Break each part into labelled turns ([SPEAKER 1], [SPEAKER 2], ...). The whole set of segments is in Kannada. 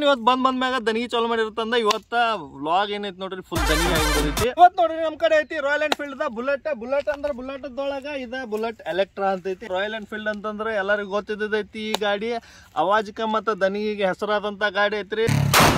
[SPEAKER 1] ಇವತ್ತು ಬಂದ್ ಬಂದ ಮ್ಯಾಗ ದನಿಗೆ ಚಾಲು ಮಾಡಿರ್ತಂದ ಇವತ್ತ ವ್ಲಾಗ್ ಏನೈತಿ ನೋಡ್ರಿ ಫುಲ್ ದನಿಗೆ ಆಗಿಬಿಡೈತಿ ಇವತ್ತು ನೋಡ್ರಿ ನಮ್ ಕಡೆ ಐತಿ ರಾಯಲ್ ಎನ್ಫೀಲ್ಡ್ ದ ಬುಲೆಟ್ ಬುಲೆಟ್ ಅಂದ್ರೆ ಬುಲೆಟ್ ದೊಳಗ ಇದ ಬುಲೆಟ್ ಎಲೆಕ್ಟ್ರಾ ಅಂತ ಐತಿ ರಾಯಲ್ ಎನ್ಫೀಲ್ಡ್ ಅಂತಂದ್ರೆ ಎಲ್ಲರಿಗೂ ಗೊತ್ತಿದ್ದೈತಿ ಈ ಗಾಡಿ ಅವಾಜಕ ಮತ್ತು ದನಿಗೆ ಹೆಸರಾದಂತ ಗಾಡಿ ಐತ್ರಿ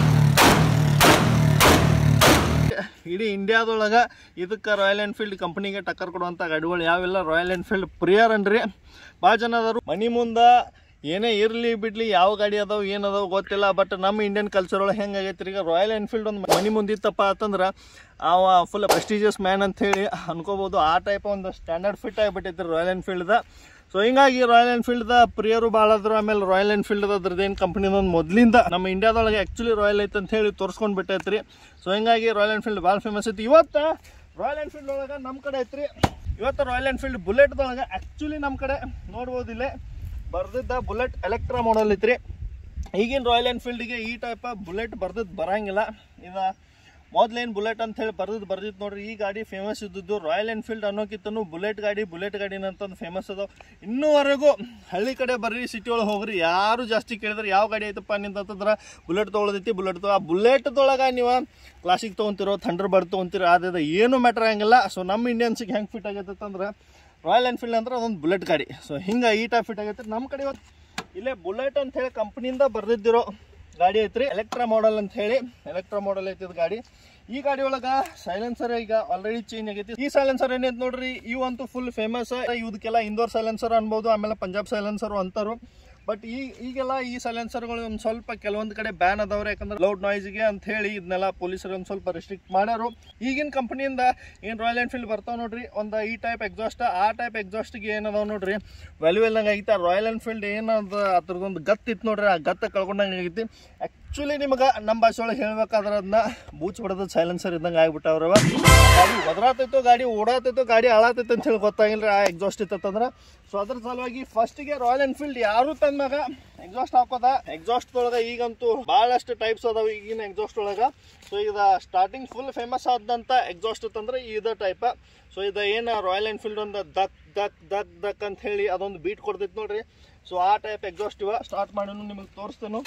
[SPEAKER 1] ಇಡೀ ಇಂಡಿಯಾದೊಳಗ ಇದಕ್ಕೆ ರಾಯಲ್ ಎನ್ಫೀಲ್ಡ್ ಕಂಪ್ನಿಗೆ ಟಕ್ಕರ್ ಕೊಡುವಂಥ ಗಾಡಿಗಳು ಯಾವೆಲ್ಲ ರಾಯಲ್ ಎನ್ಫೀಲ್ಡ್ ಪ್ರಿಯರ್ ಅನ್ರಿ ಭಾಳ ಜನ ಅದಾರು ಮನಿ ಮುಂದೆ ಏನೇ ಇರಲಿ ಬಿಡ್ಲಿ ಯಾವ ಗಾಡಿ ಅದಾವ ಏನು ಅದಾವ ಗೊತ್ತಿಲ್ಲ ಬಟ್ ನಮ್ಮ ಇಂಡಿಯನ್ ಕಲ್ಚರ್ ಒಳಗೆ ಹೆಂಗಾಗೈತೆ ಈಗ ರಾಯಲ್ ಎನ್ಫೀಲ್ಡ್ ಒಂದು ಮನಿ ಮುಂದೆ ಇತ್ತಪ್ಪ ಅಂತಂದ್ರೆ ಅವ ಫುಲ್ ಪ್ರೆಸ್ಟೀಜಿಯಸ್ ಮ್ಯಾನ್ ಅಂತ ಹೇಳಿ ಅನ್ಕೋಬೋದು ಆ ಟೈಪ್ ಒಂದು ಸ್ಟ್ಯಾಂಡರ್ಡ್ ಫಿಟ್ ಆಗಿಬಿಟ್ಟೈತಿ ರಾಯಲ್ ಎನ್ಫೀಲ್ಡ್ದ ಸೊ ಹಿಂಗಾಗಿ ರಾಯಲ್ ಎನ್ಫೀಲ್ಡ್ ಪ್ರಿಯರು ಭಾಳ ಆದ್ರು ಆಮೇಲೆ ರಾಯಲ್ ಎನ್ಫೀಲ್ಡ್ ಅದ್ರದ್ದೇನು ಕಂಪ್ನಿ ಒಂದು ಮೊದಲಿಂದ ನಮ್ಮ ಇಂಡಿಯಾದೊಳಗೆ ಆ್ಯಕ್ಚುಲಿ ರಾಯಲ್ ಐತೆ ಅಂತ ಹೇಳಿ ತೋರಿಸ್ಕೊಂಡು ಬಿಟ್ಟೈತ್ರಿ ಸೊ ಹಿಂಗಾಗಿ ರಾಯಲ್ ಎನ್ಫೀಲ್ಡ್ ಭಾಳ ಫೇಮಸ್ ಐತಿ ಇವತ್ತು ರಾಯಲ್ ಎನ್ಫೀಲ್ಡ್ ಒಳಗೆ ನಮ್ಮ ಕಡೆ ಐತ್ರಿ ಇವತ್ತು ರಾಯಲ್ ಎನ್ಫೀಲ್ಡ್ ಬುಲೆಟ್ದೊಳಗೆ ಆ್ಯಕ್ಚುಲಿ ನಮ್ಮ ಕಡೆ ನೋಡ್ಬೋದು ಇಲ್ಲೇ ಬರ್ದಿದ್ದ ಬುಲೆಟ್ ಎಲೆಕ್ಟ್ರಾ ಮಾಡಲ್ ಐತ್ರಿ ಈಗಿನ ರಾಯಲ್ ಎನ್ಫೀಲ್ಡಿಗೆ ಈ ಟೈಪ್ ಬುಲೆಟ್ ಬರ್ದಿದ್ದು ಬರಂಗಿಲ್ಲ ಇದು ಮೊದ್ಲೇನು ಬುಲೆಟ್ ಅಂತ ಹೇಳಿ ಬರ್ದಿದ್ದು ಬರ್ದಿತ್ತು ನೋಡ್ರಿ ಈ ಗಾಡಿ ಫೇಮಸ್ ಇದ್ದದ್ದು ರಾಯಲ್ ಎನ್ಫೀಲ್ಡ್ ಅನ್ನೋಕ್ಕಿಂತನೂ ಬುಲೆಟ್ ಗಾಡಿ ಬುಲೆಟ್ ಗಾಡಿನ ಅಂತಂದು ಫೇಮಸ್ ಅದಾವ ಇನ್ನೂವರೆಗೂ ಹಳ್ಳಿ ಕಡೆ ಬರ್ರಿ ಸಿಟಿ ಒಳಗೆ ಹೋಗ್ರಿ ಯಾರು ಜಾಸ್ತಿ ಕೇಳಿದ್ರೆ ಯಾವ ಗಾಡಿ ಐತಪ್ಪ ನಿಂತಂತಂದ್ರೆ ಬುಲೆಟ್ ತೊಗೊಳದೈತಿ ಬುಲೆಟ್ ತೊ ಆ ಬುಲೆಟ್ದೊಳಗೆ ನೀವು ಕ್ಲಾಸಿಕ್ ತೊಗೊಂತಿರೋ ಥಂಡರ್ ಬರ್ಡ್ ತೊಗೊಂತಿರೋ ಅದ ಏನು ಮ್ಯಾಟ್ರ್ ಆಗಂಗಿಲ್ಲ ಸೊ ನಮ್ಮ ಇಂಡಿಯನ್ಸಿಗೆ ಹೆಂಗೆ ಫಿಟ್ ಆಗೈತೆ ಅಂದ್ರೆ ರಾಯಲ್ ಎನ್ಫೀಲ್ಡ್ ಅಂದ್ರೆ ಅದೊಂದು ಬುಲೆಟ್ ಗಾಡಿ ಸೊ ಹಿಂಗೆ ಈ ಟೈಪ್ ಫಿಟ್ ಆಗೈತೆ ನಮ್ಮ ಕಡೆ ಇವತ್ತು ಇಲ್ಲೇ ಬುಲೆಟ್ ಅಂತ ಹೇಳಿ ಕಂಪ್ನಿಯಿಂದ ಬರ್ದಿದ್ದಿರೋ ಗಾಡಿ ಐತ್ರಿ ಎಲೆಕ್ಟ್ರಾ ಮಾಡಲ್ ಅಂತ ಹೇಳಿ ಎಲೆಕ್ಟ್ರಾ ಮಾಡಲ್ ಐತಿ ಇದು ಗಾಡಿ ಈ ಗಾಡಿ ಒಳಗ ಸೈಲೆನ್ಸರ್ ಈಗ ಆಲ್ರೆಡಿ ಚೇಂಜ್ ಆಗೈತಿ ಈ ಸೈಲೆನ್ಸರ್ ಏನೈತಿ ನೋಡ್ರಿ ಇವಂತೂ ಫುಲ್ ಫೇಮಸ್ ಇವಕ್ಕೆಲ್ಲ ಇಂದೋರ್ ಸೈಲೆನ್ಸರ್ ಅನ್ಬೋದು ಆಮೇಲೆ ಪಂಜಾಬ್ ಸೈಲೆನ್ಸರ್ ಅಂತಾರು ಬಟ್ ಈ ಈಗೆಲ್ಲ ಈ ಸೈಲೆನ್ಸರ್ಗಳು ಒಂದು ಸ್ವಲ್ಪ ಕೆಲವೊಂದು ಕಡೆ ಬ್ಯಾನ್ ಅದಾವ್ರೆ ಯಾಕಂದ್ರೆ ಲೌಡ್ ನಾಯ್ಸ್ಗೆ ಅಂತ ಹೇಳಿ ಇದನ್ನೆಲ್ಲ ಪೊಲೀಸರು ಒಂದು ಸ್ವಲ್ಪ ರಿಸ್ಟ್ರಿಕ್ಟ್ ಮಾಡ್ಯಾರು ಈಗಿನ ಕಂಪ್ನಿಯಿಂದ ಏನು ರಾಯಲ್ ಎನ್ಫೀಲ್ಡ್ ಬರ್ತಾವ ನೋಡ್ರಿ ಒಂದು ಈ ಟೈಪ್ ಎಕ್ಸಾಸ್ಟ್ ಆ ಟೈಪ್ ಎಕ್ಸಾಸ್ಟ್ಗೆ ಏನದಾವ ನೋಡ್ರಿ ವ್ಯಾಲ್ಯೂ ಇಲ್ಲಂಗೆ ಆಗೈತೆ ರಾಯಲ್ ಎನ್ಫೀಲ್ಡ್ ಏನದ ಅದ್ರದ್ದೊಂದು ಗತ್ ಇತ್ತು ನೋಡ್ರಿ ಆ ಗತ್ತ ಕಳ್ಕೊಂಡಂಗೆ ಆಗೈತಿ ಆ್ಯಕ್ಚುಲಿ ನಿಮಗೆ ನಮ್ಮ ಭಾಷೆ ಒಳಗೆ ಹೇಳ್ಬೇಕಾದ್ರೆ ಅದನ್ನ ಬೂಚ್ ಹೊಡೆದ ಸೈಲೆನ್ಸರ್ ಇದ್ದಂಗೆ ಆಗ್ಬಿಟ್ಟವ್ರವ ಗಾಡಿ ಒದರಾತೈತೋ ಗಾಡಿ ಓಡಾತೈತೋ ಗಾಡಿ ಹಾಳಾತೈತೆ ಅಂತ ಹೇಳಿ ಗೊತ್ತಾಗಿಲ್ಲ ಆ ಎಕ್ಸಾಸ್ಟ್ ಇತ್ತಂದ್ರೆ ಸೊ ಅದ್ರ ಸಲುವಾಗಿ ಫಸ್ಟಿಗೆ ರಾಯಲ್ ಎನ್ಫೀಲ್ಡ್ ಯಾರು ತಂದಾಗ ಎಕ್ಸಾಸ್ಟ್ ಹಾಕೋದ ಎಕ್ಸಾಸ್ಟ್ ಒಳಗೆ ಈಗಂತೂ ಭಾಳಷ್ಟು ಟೈಪ್ಸ್ ಅದಾವ ಈಗಿನ ಎಕ್ಸಾಸ್ಟ್ ಒಳಗೆ ಸೊ ಇದು ಸ್ಟಾರ್ಟಿಂಗ್ ಫುಲ್ ಫೇಮಸ್ ಆದಂಥ ಎಕ್ಸಾಸ್ಟ್ ಇತ್ತಂದ್ರೆ ಇದ ಟೈಪ ಸೊ ಇದು ಏನು ರಾಯಲ್ ಎನ್ಫೀಲ್ಡ್ ಒಂದು ದಕ್ ದಕ್ ದಕ್ ದಕ್ ಅಂತ ಹೇಳಿ ಅದೊಂದು ಬೀಟ್ ಕೊಡ್ತೈತಿ ನೋಡ್ರಿ ಸೊ ಆ ಟೈಪ್ ಎಕ್ಸಾಸ್ಟ್ ಇವ ಸ್ಟಾರ್ಟ್ ಮಾಡಿ ನಿಮಗೆ ತೋರಿಸ್ತೇನೆ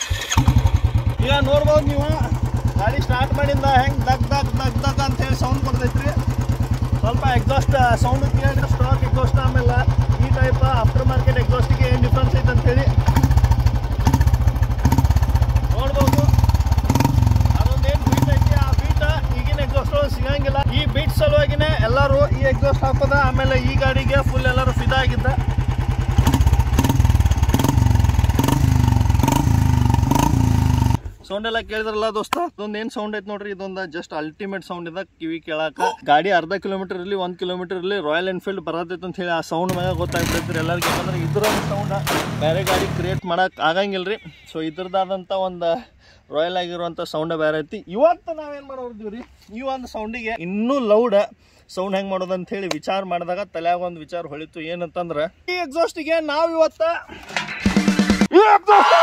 [SPEAKER 1] ಈಗ ನೋಡ್ಬೋದು ನೀವು ಗಾಡಿ ಸ್ಟಾರ್ಟ್ ಮಾಡಿಂದ ಹೆಂಗೆ ದಕ್ ದಕ್ ದಕ್ ದಕ್ ಅಂತ ಹೇಳಿ ಸೌಂಡ್ ಕೊಡ್ತೈತ್ರಿ ಸ್ವಲ್ಪ ಎಕ್ಸಾಸ್ಟ್ ಸೌಂಡ್ ಕೇಳಿ ಸ್ಟಾಕ್ ಎಕ್ಸಾಸ್ಟ್ ಆಮೇಲೆ ಈ ಟೈಪ್ ಆಫ್ಟರ್ ಮಾರ್ಕೆಟ್ ಎಕ್ಸಾಸ್ಟಿಗೆ ಏನು ಡಿಫ್ರೆನ್ಸ್ ಐತೆ ಅಂತ ಹೇಳಿ ನೋಡ್ಬೋದು ಅದೊಂದೇನು ಬೀಟ್ ಐತಿ ಆ ಬೀಟ್ ಈಗಿನ ಎಕ್ಸಾಸ್ಟ್ ಸಿಗಂಗಿಲ್ಲ ಈ ಬೀಟ್ ಸಲುವಾಗಿನೇ ಎಲ್ಲರೂ ಈ ಎಕ್ಸಾಸ್ಟ್ ಹಾಕೋದ ಆಮೇಲೆ ಈ ಗಾಡಿಗೆ ಫುಲ್ ಎಲ್ಲರೂ ಫಿದಾ ಆಗಿದ್ದ ಸೌಂಡ್ ಎಲ್ಲ ಕೇಳಿದ್ರಲ್ಲ ದೋಸ್ತ ಅದೊಂದು ಏನ್ ಸೌಂಡ್ ಐತೆ ನೋಡ್ರಿ ಇದೊಂದು ಜಸ್ಟ್ ಅಲ್ಟಿಮೇಟ್ ಸೌಂಡ್ ಇದೆ ಕಿವಿ ಕೇಳಾಕ ಗಾಡಿ ಅರ್ಧ ಕಿಲೋಮೀಟರ್ ಇರಲಿ ಒಂದ್ ಕಿಲೋಮೀಟರ್ ಇರಲಿ ರಾಯಲ್ ಎನ್ಫೀಲ್ಡ್ ಬರತೈತೆ ಅಂತ ಹೇಳಿ ಆ ಸೌಂಡ್ ಮ್ಯಾಗ ಗೊತ್ತಾಗ್ತೈತ್ರಿ ಎಲ್ಲರಿಗೂ ಯಾಕಂದ್ರೆ ಇದ್ರ ಸೌಂಡ್ ಬೇರೆ ಗಾಡಿ ಕ್ರಿಯೇಟ್ ಮಾಡಕ್ ಆಗಂಗಿಲ್ರಿ ಸೊ ಇದ್ರದಾದಂಥ ಒಂದು ರಾಯಲ್ ಆಗಿರುವಂಥ ಸೌಂಡ್ ಬೇರೆ ಐತಿ ಇವತ್ತು ನಾವೇನ್ ಮಾಡೋದಿವ್ರಿ ಈ ಒಂದು ಸೌಂಡಿಗೆ ಇನ್ನೂ ಲೌಡ್ ಸೌಂಡ್ ಹೆಂಗ್ ಮಾಡೋದು ಅಂತ ಹೇಳಿ ವಿಚಾರ ಮಾಡಿದಾಗ ತಲೆಯಾಗ ಒಂದು ವಿಚಾರ ಹೊಳಿತು ಏನಂತಂದ್ರೆ ಈ ಎಕ್ಸಾಸ್ಟಿಗೆ ನಾವು ಇವತ್ತ ಈ exhaust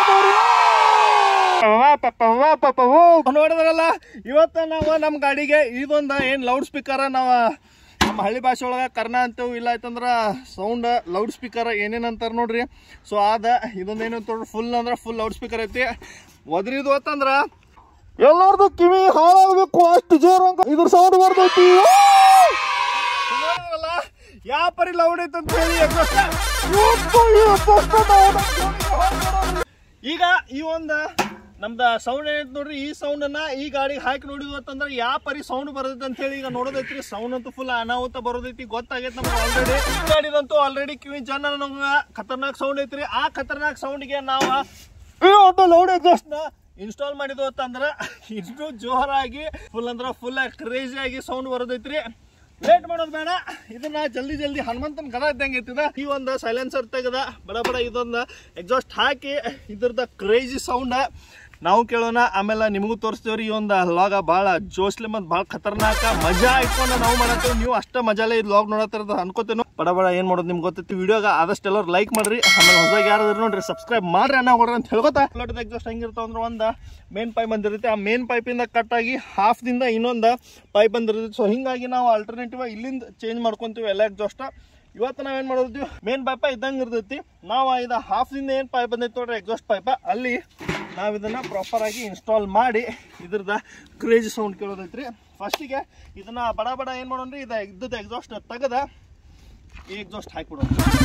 [SPEAKER 1] ನೋಡಿದ್ರಲ್ಲ ಇವತ್ತ ನಾವು ನಮ್ಮ ಗಾಡಿಗೆ ಇದೊಂದು ಏನು ಲೌಡ್ ಸ್ಪೀಕರ್ ನಾವು ನಮ್ಮ ಹಳ್ಳಿ ಭಾಷೆ ಒಳಗೆ ಕರ್ನ ಅಂತೇವು ಇಲ್ಲ ಆಯ್ತಂದ್ರ ಸೌಂಡ್ ಲೌಡ್ ಸ್ಪೀಕರ್ ಏನೇನು ಅಂತಾರೆ ನೋಡ್ರಿ ಸೊ ಆದ ಇದೊಂದು ಏನು ನೋಡ್ರಿ ಫುಲ್ ಅಂದ್ರೆ ಫುಲ್ ಲೌಡ್ ಸ್ಪೀಕರ್ ಐತಿ ಒದ್ರಿದು ಅಂತಂದ್ರ ಎಲ್ಲಾರ್ದು ಕಿವಿ ಹಾಳಾಗಬೇಕು ಅಷ್ಟು ಜೋರ್ ಇದ್ರ ಸೌಂಡ್ ಬರ್ತೈತಿ ನೋಡಿದ್ರಲ್ಲ ಯಾವ ಪರಿ ಲೌಡ್ ಐತೆ ಅಂತ ಹೇಳಿ exhaust. ಯಪ್ಪಾ, ಯಪ್ಪಾ, loud ಐತೆ. ಈಗ ಈ ಒಂದು ನಮ್ದು ಸೌಂಡ್ ಏನೈತೆ ನೋಡ್ರಿ ಈ ಸೌಂಡ್ ಅನ್ನ ಈ ಗಾಡಿಗೆ ಹಾಕಿ ನೋಡಿದ್ವು ಅಂತಂದ್ರೆ ಯಾವ ಪರಿ ಸೌಂಡ್ ಬರ್ತೈತೆ ಅಂತ ಹೇಳಿ ಈಗ ನೋಡೋದೈತ್ರಿ ಸೌಂಡ್ ಅಂತೂ ಫುಲ್ ಅನಾಹುತ ಬರೋದೈತಿ ಗೊತ್ತಾಗೈತೆ ನಮ್ಗೆ ಆಲ್ರೆಡಿ ಗಾಡಿದಂತೂ ಆಲ್ರೆಡಿ ಕಿವಿ ಜನ ನಮ್ಗೆ ಖತರ್ನಾಕ್ ಸೌಂಡ್ ಐತ್ರಿ ಆ ಖತರ್ನಾಕ್ ಸೌಂಡ್ಗೆ ನಾವು ಈ ಒಂದು ಲೌಡ್ ಎಕ್ಸಾಸ್ಟ್ ನ ಇನ್ಸ್ಟಾಲ್ ಮಾಡಿದ್ವು ಅಂತಂದ್ರೆ ಇನ್ನೂ ಜೋರಾಗಿ ಫುಲ್ ಅಂದ್ರೆ ಫುಲ್ ಕ್ರೇಜಿ ಆಗಿ ಸೌಂಡ್ ಬರೋದೈತ್ರಿ ಲೇಟ್ ಮಾಡೋದು ಬೇಡ ಇದನ್ನ ಜಲ್ದಿ ಜಲ್ದಿ ಹನುಮಂತನ ಗದ ಇದ್ದಂಗೆ ಐತಿದ ಈ ಒಂದು ಸೈಲೆನ್ಸರ್ ತೆಗೆದ ಬಡ ಬಡ ಇದೊಂದು ಎಕ್ಸಾಸ್ಟ್ ಹಾಕಿ ಇದ್ರದ ಕ್ರೇಜಿ ಸೌಂಡ್ ನಾವು ಕೇಳೋಣ ಆಮೇಲೆ ನಿಮಗೂ ತೋರಿಸ್ತೇವ್ರಿ ಈ ಒಂದು ಲಾಗ ಭಾಳ ಜೋಸ್ಲಿ ಮತ್ತು ಭಾಳ ಖತರ್ನಾಕ ಮಜಾ ಇಟ್ಕೊಂಡು ನಾವು ಮಾಡತ್ತೇವೆ ನೀವು ಅಷ್ಟ ಮಜಾಲೇ ಇದು ಲಾಗ್ ನೋಡತ್ತಿರೋದು ಅನ್ಕೋತೇನು ಬಡ ಬಡ ಏನು ಮಾಡೋದು ನಿಮ್ಗೆ ಗೊತ್ತೈತಿ ವಿಡಿಯೋಗ ಆದಷ್ಟು ಎಲ್ಲರೂ ಲೈಕ್ ಮಾಡ್ರಿ ಆಮೇಲೆ ಹೊಸದಾಗಿ ಯಾರಾದ್ರೂ ನೋಡ್ರಿ ಸಬ್ಸ್ಕ್ರೈಬ್ ಮಾಡ್ರಿ ಅನ್ನ ಕೊಡ್ರಿ ಅಂತ ಹೇಳ್ಕೊತಾ ಫ್ಲೋಟ್ ಎಕ್ಸಾಸ್ಟ್ ಹೆಂಗಿರ್ತಾವ ಅಂದ್ರೆ ಒಂದು ಮೇನ್ ಪೈಪ್ ಬಂದಿರುತ್ತೆ ಆ ಮೇನ್ ಪೈಪಿಂದ ಕಟ್ ಆಗಿ ಹಾಫ್ದಿಂದ ಇನ್ನೊಂದು ಪೈಪ್ ಬಂದಿರುತ್ತೆ ಸೊ ಹಿಂಗಾಗಿ ನಾವು ಆಲ್ಟರ್ನೇಟಿವ್ ಇಲ್ಲಿಂದ ಚೇಂಜ್ ಮಾಡ್ಕೊಂತೀವಿ ಎಲ್ಲ ಎಕ್ಸಾಸ್ಟ್ ಇವತ್ತು ನಾವೇನು ಮಾಡೋದು ಮೇನ್ ಪೈಪ ಇದ್ದಂಗೆ ಇರ್ತೈತಿ ನಾವು ಇದು ಹಾಫ್ದಿಂದ ಏನು ಪೈಪ್ ಬಂದೈತಿ ನೋಡ್ರಿ ಎಕ್ಸಾಸ್ಟ್ ಪೈಪ ಅಲ್ಲಿ ನಾವು ಇದನ್ನು ಪ್ರಾಪರಾಗಿ ಇನ್ಸ್ಟಾಲ್ ಮಾಡಿ ಇದ್ರದ್ದು ಕ್ರೇಜ್ ಸೌಂಡ್ ಕೇಳೋದೈತ್ರಿ ಫಸ್ಟಿಗೆ ಇದನ್ನು ಬಡ ಬಡ ಏನು ಮಾಡೋಣ್ರಿ ಇದು ಇದ್ದದ್ದು ಎಕ್ಸಾಸ್ಟ್ ತೆಗೆದ ಈ ಎಕ್ಸಾಸ್ಟ್ ಹಾಕಿಬಿಡೋಣ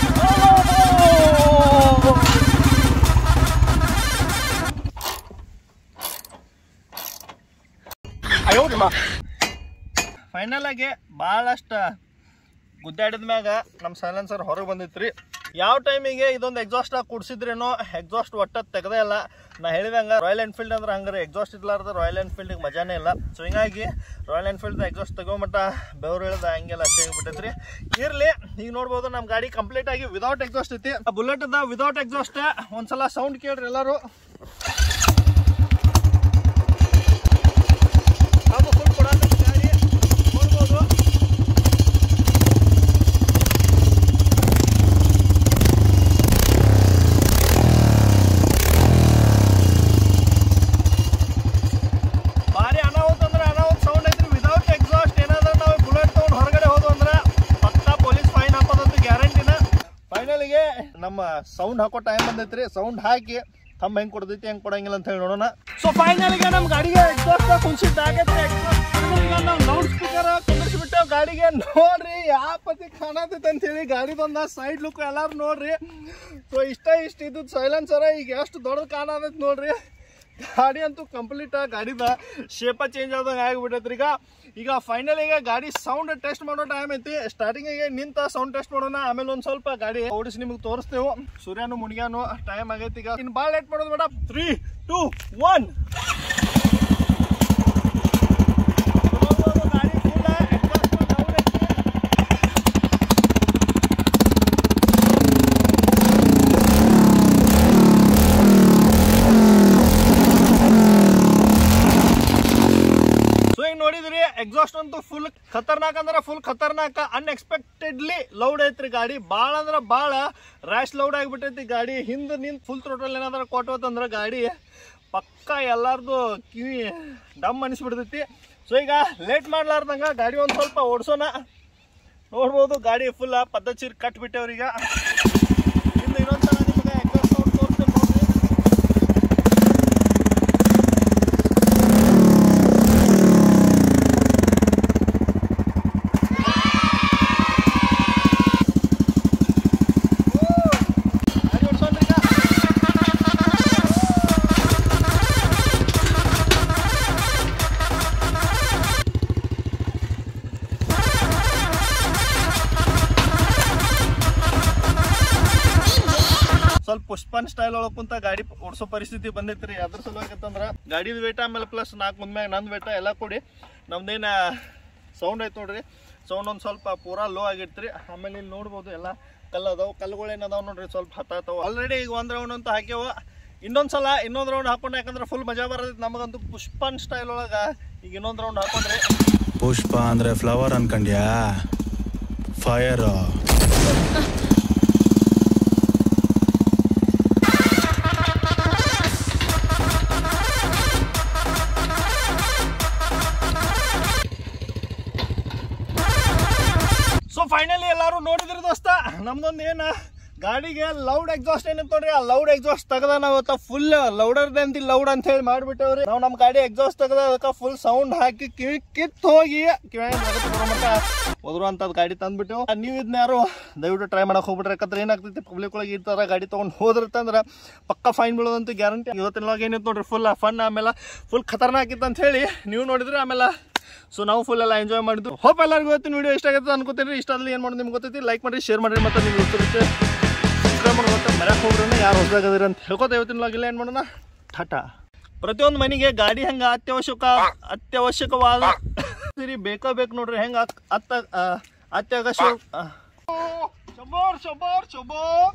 [SPEAKER 1] ಫೈನಲ್ ಆಗಿ ಭಾಳಷ್ಟು ಗುದ್ದಾಡಿದ ಮ್ಯಾಗ ನಮ್ಮ ಸೈಲೆನ್ಸರ್ ಹೊರಗೆ ಬಂದಿತ್ರಿ ಯಾವ ಟೈಮಿಗೆ ಇದೊಂದು ಎಕ್ಸಾಸ್ಟ್ ಆಗಿ ಕುಡ್ಸಿದ್ರೇನೋ ಎಕ್ಸಾಸ್ಟ್ ಒಟ್ಟ ತೆಗ್ದೇ ಇಲ್ಲ ನಾ ಹೇಳಿದಂಗ ರಾಯಲ್ ಎನ್ಫೀಲ್ಡ್ ಅಂದ್ರೆ ಹಂಗಾರೆ ಎಕ್ಸಾಸ್ಟ್ ಇರ್ಲಾರ್ದ ರಾಯಲ್ ಎನ್ಫೀಲ್ಡಿಗೆ ಮಜಾನೇ ಇಲ್ಲ ಸೊ ಹಿಂಗಾಗಿ ರಾಯಲ್ ಎನ್ಫೀಲ್ಡ್ ಎಕ್ಸಾಸ್ಟ್ ತಗೋಮಟ್ಟ ಬೆವರು ಇಳ್ದ ಹಂಗೆಲ್ಲ ಅಷ್ಟೇ ಆಗ್ಬಿಟ್ಟೈತ್ರಿ ಇರ್ಲಿ ಈಗ ನೋಡ್ಬೋದು ನಮ್ಮ ಗಾಡಿ ಕಂಪ್ಲೀಟ್ ಆಗಿ ವಿದೌಟ್ ಎಕ್ಸಾಸ್ಟ್ ಐತಿ ಬುಲೆಟ್ ಅದ ವಿದೌಟ್ ಎಕ್ಸಾಸ್ಟ್ ಒಂದ್ಸಲ ಸೌಂಡ್ ಕೇಳ್ರಿ ಎಲ್ಲರೂ ಅದು ಫುಲ್ ಕೊಡಾತೈತಿ ಗಾಡಿ ನೋಡ್ಬೋದು ಭಾರಿ ಅನಾಹುತ ಅಂದ್ರೆ ಅನಾಹುತ ಸೌಂಡ್ ಐತ್ರಿ ವಿದೌಟ್ ಎಕ್ಸಾಸ್ಟ್ ಏನಾದ್ರೆ ನಾವು ಬುಲೆಟ್ ತಗೊಂಡು ಹೊರಗಡೆ ಹೋದ್ವು ಅಂದ್ರೆ ಪಕ್ಕಾ ಪೊಲೀಸ್ ಫೈನ್ ಹಾಕೋದಂತೂ ಗ್ಯಾರಂಟಿನ ಫೈನಲಿಗೆ ನಮ್ಮ ಸೌಂಡ್ ಹಾಕೋ ಟೈಮ್ ಬಂದೈತ್ರಿ ಸೌಂಡ್ ಹಾಕಿ ತಮ್ಮ ಹೆಂಗ್ ಕೊಡ್ತೈತಿ ಹೆಂಗ್ ಕೊಡಂಗಿಲ್ಲ ಅಂತ ಹೇಳಿ ನೋಡೋಣ ಸೊ ಫೈನಲಿಗೆ ನಮ್ಮ ಗಾಡಿಗೆ ಎಕ್ಸಾಸ್ಟ್ ಕುಂಸಿದ್ದಾಗೈತ್ರಿ ಈಗ ನಾವು ಲೌಡ್ ಸ್ಪೀಕರ್ ಕುಂದಿಸ್ಬಿಟ್ಟು ಗಾಡಿಗೆ ನೋಡ್ರಿ ಯಾವ ಪತಿ ಕಾಣತೈತೆ ಅಂತ ಹೇಳಿ ಗಾಡಿದೊಂದ ಸೈಡ್ ಲುಕ್ ಎಲ್ಲಾರು ನೋಡ್ರಿ ಸೊ ಇಷ್ಟ ಇಷ್ಟ ಇದ್ದದ್ದು ಸೈಲೆನ್ಸರ ಈಗ ಎಷ್ಟು ದೊಡ್ಡದು ಕಾಣತೈತಿ ನೋಡ್ರಿ ಗಾಡಿ ಅಂತೂ ಕಂಪ್ಲೀಟ್ ಗಾಡಿದ ಶೇಪ ಚೇಂಜ್ ಆದಂಗೆ ಆಗಿಬಿಟ್ಟೈತ್ರಿ ಈಗ ಈಗ ಫೈನಲ್ ಈಗ ಗಾಡಿ ಸೌಂಡ್ ಟೆಸ್ಟ್ ಮಾಡೋ ಟೈಮ್ ಐತಿ ಸ್ಟಾರ್ಟಿಂಗಿಗೆ ನಿಂತ ಸೌಂಡ್ ಟೆಸ್ಟ್ ಮಾಡೋಣ ಆಮೇಲೆ ಒಂದು ಸ್ವಲ್ಪ ಗಾಡಿ ಓಡಿಸಿ ನಿಮಗೆ ತೋರಿಸ್ತೇವೆ ಸೂರ್ಯನು ಮುನಿಗ್ಯಾನು ಟೈಮ್ ಆಗೈತಿ ಈಗ ಇನ್ನು ಭಾಳ ಲೇಟ್ ಮಾಡೋದು ಮೇಡಮ್ ತ್ರೀ ಟೂ ಒನ್ ಗಾಡಿ ಫುಲ್ ಸೊ ಈಗ ನೋಡಿದ್ರಿ ಎಕ್ಸಾಸ್ಟ್ ಅಂತೂ ಫುಲ್ ಖತರ್ನಾಕ್ ಅಂದ್ರೆ ಫುಲ್ ಖತರ್ನಾಕ್ ಅನ್ಎಕ್ಸ್ಪೆಕ್ಟೆಡ್ಲಿ ಲೌಡ್ ಐತ್ರಿ ಗಾಡಿ ಭಾಳ ಅಂದ್ರೆ ಭಾಳ ರ್ಯಾಶ್ ಲೌಡ್ ಆಗಿಬಿಟ್ಟೈತಿ ಗಾಡಿ ಹಿಂದೆ ನಿಂತು ಫುಲ್ ಥ್ರೋಟಲ್ ಏನಾದ್ರು ಕೊಟ್ಟವತ್ತಂದ್ರೆ ಗಾಡಿ ಪಕ್ಕ ಎಲ್ಲಾರ್ದು ಕಿವಿ ಡಮ್ ಅನಿಸ್ಬಿಡ್ತೈತಿ ಸೊ ಈಗ ಲೇಟ್ ಮಾಡ್ಲಾರ್ದಂಗ ಗಾಡಿ ಒಂದು ಸ್ವಲ್ಪ ಓಡಿಸೋಣ ನೋಡ್ಬೋದು ಗಾಡಿ ಫುಲ್ ಪದ್ಧತಿ ಕಟ್ಬಿಟ್ಟೇವ್ರೀಗ ಇನ್ನು ಇನ್ನೊಂದ್ಸಲ ನಿಮಗೆ ಎಕ್ಸಾಸ್ಟ್ ಸೌಂಡ್ ತೋರಿಸ್ತೇನೆ ನೋಡ್ರಿ ಗಾಡಿ ಓಡ್ಸೋಣ್ರಿ ಈಗ ಸ್ವಲ್ಪ ಪುಷ್ಪನ್ ಸ್ಟೈಲ್ ಒಳಗೆ ಕುಂತ ಗಾಡಿ ಓಡಿಸೋ ಪರಿಸ್ಥಿತಿ ಬಂದೈತ್ರಿ ಅದ್ರ ಸಲುವಾಗಿ ಅಂತಂದ್ರ ಗಾಡಿದ ವೇಟ ಆಮೇಲೆ ಪ್ಲಸ್ ನಾಲ್ಕು ಮುಂದ್ಮ್ಯಾಗ ನಂದು ವೇಟ ಎಲ್ಲ ಕೂಡಿ ನಮ್ದೇನ ಸೌಂಡ್ ಐತೆ ನೋಡ್ರಿ ಸೌಂಡ್ ಒಂದು ಸ್ವಲ್ಪ ಪೂರಾ ಲೋ ಆಗಿರ್ತ್ರಿ ಆಮೇಲೆ ಇಲ್ಲಿ ನೋಡ್ಬೋದು ಎಲ್ಲ ಕಲ್ಲು ಅದಾವು ಕಲ್ಲುಗಳು ಏನದಾವ ನೋಡ್ರಿ ಸ್ವಲ್ಪ ಹತ್ತಾತವು ಆಲ್ರೆಡಿ ಈಗ ಒಂದು ರೌಂಡ್ ಅಂತ ಹಾಕ್ಯವ ಇನ್ನೊಂದು ಸಲ ಇನ್ನೊಂದು ರೌಂಡ್ ಹಾಕೊಂಡು ಯಾಕಂದ್ರೆ ಫುಲ್ ಮಜಾ ಬರ್ತೈತಿ ನಮಗಂತೂ ಪುಷ್ಪನ್ ಸ್ಟೈಲ್ ಒಳಗೆ ಈಗ ಇನ್ನೊಂದು ರೌಂಡ್ ಹಾಕೊಂಡ್ರಿ
[SPEAKER 2] ಪುಷ್ಪ ಅಂದ್ರೆ ಫ್ಲವರ್ ಅನ್ಕಂಡ್ಯಾ ಫೈರ್
[SPEAKER 1] ಸೊ ಫೈನಲಿ ಎಲ್ಲರೂ ನೋಡಿದ್ರಿ ದೋಸ್ತ ನಮ್ದೊಂದು ಏನು ಗಾಡಿಗೆ ಲೌಡ್ ಎಕ್ಸಾಸ್ಟ್ ಏನಿತ್ತು ನೋಡ್ರಿ ಆ ಲೌಡ್ ಎಕ್ಸಾಸ್ಟ್ ತೆಗ್ದ ನಾವು ಇವತ್ತು ಫುಲ್ ಲೌಡರ್ ದಂತಿ ಲೌಡ್ ಅಂತ ಹೇಳಿ ಮಾಡ್ಬಿಟ್ಟೇವ್ರಿ ನಾವು ನಮ್ಮ ಗಾಡಿ ಎಕ್ಸಾಸ್ಟ್ ತೆಗ್ದ ಅದಕ್ಕೆ ಫುಲ್ ಸೌಂಡ್ ಹಾಕಿ ಕಿವಿ ಕಿತ್ತು ಹೋಗಿ ಕಿವಿ ಮಟ್ಟ ಒದರುವಂಥದ್ದು ಗಾಡಿ ತಂದ್ಬಿಟ್ಟೆವು ನೀವು ಇದನ್ನ ಯಾರು ದಯವಿಟ್ಟು ಟ್ರೈ ಮಾಡಕ್ ಹೋಗ್ಬಿಟ್ರೆ ಯಾಕಂದ್ರೆ ಏನಾಗ್ತೈತಿ ಪಬ್ಲಿಕ್ ಒಳಗೆ ಈ ಥರ ಗಾಡಿ ತೊಗೊಂಡು ಹೋದ್ರತ್ತಂದ್ರೆ ಪಕ್ಕ ಫೈನ್ ಬೀಳೋದಂತೂ ಗ್ಯಾರಂಟಿ ಇವತ್ತಿನ ಒಳಗೆ ಏನಿತ್ತು ನೋಡ್ರಿ ಫುಲ್ ಫನ್ ಆಮೇಲೆ ಫುಲ್ ಖತರ್ನಾಕ್ ಇತ್ತು ಅಂತ ಹೇಳಿ ನೀವು ನೋಡಿದ್ರೆ ಆಮೇಲೆ ಸೊ ನಾವು ಫುಲ್ ಎಲ್ಲ ಎಂಜಾಯ್ ಮಾಡಿದ್ದು ಹೋಪ್ ಎಲ್ಲರಿಗೂ ಇವತ್ತಿನ ವಿಡಿಯೋ ಇಷ್ಟ ಆಗುತ್ತೆ ಅನ್ಕೋತೀನಿ ಇಷ್ಟ ಆದಲ್ಲಿ ಏನು ಮಾಡೋದು ನಿಮ್ಗೆ ಗೊತ್ತೈತಿ ಲೈಕ್ ಮಾಡಿ ಶೇರ್ ಮಾಡಿ ಮತ್ತೆ ನಿಮ್ಗೆ ಗೊತ್ತಿರುತ್ತೆ ಸಬ್ಸ್ಕ್ರೈಬ್ ಮಾಡಿ ಮತ್ತೆ ಮರ್ಯಾಕೆ ಹೋಗ್ರಿ ಯಾರು ಹೊಸದಾಗದಿರ ಅಂತ ಹೇಳ್ಕೊತ ಇವತ್ತಿನ ಲಾಗಿಲ್ಲ ಏನು ಮಾಡೋಣ ಟಾಟಾ ಪ್ರತಿಯೊಂದು ಮನೆಗೆ ಗಾಡಿ ಹೆಂಗೆ ಅತ್ಯವಶ್ಯಕ ಅತ್ಯವಶ್ಯಕವಾದ ಸರಿ ಬೇಕೋ ಬೇಕು ನೋಡ್ರಿ ಹೆಂಗೆ ಅತ್ತ ಆ, ಅತ್ಯವಶ್ಯ ಆ. ಶಬೋರ್ ಶಬೋರ್ ಶಬೋರ್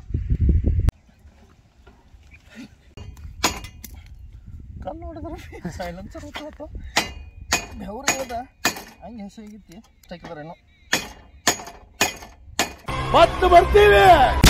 [SPEAKER 1] ಕಲ್ಲು ನೋಡಿದ್ರೆ ಸೈಲೆನ್ಸರ್ ಹೋಗ್ತಾವ ಬೆವ್ರು ಇರದ ಹಂಗೆ ಹೆಸರಾಗಿತ್ತಿ ತೆಗಿದ್ರೇನು ಮತ್ತೆ ಬರ್ತೀವಿ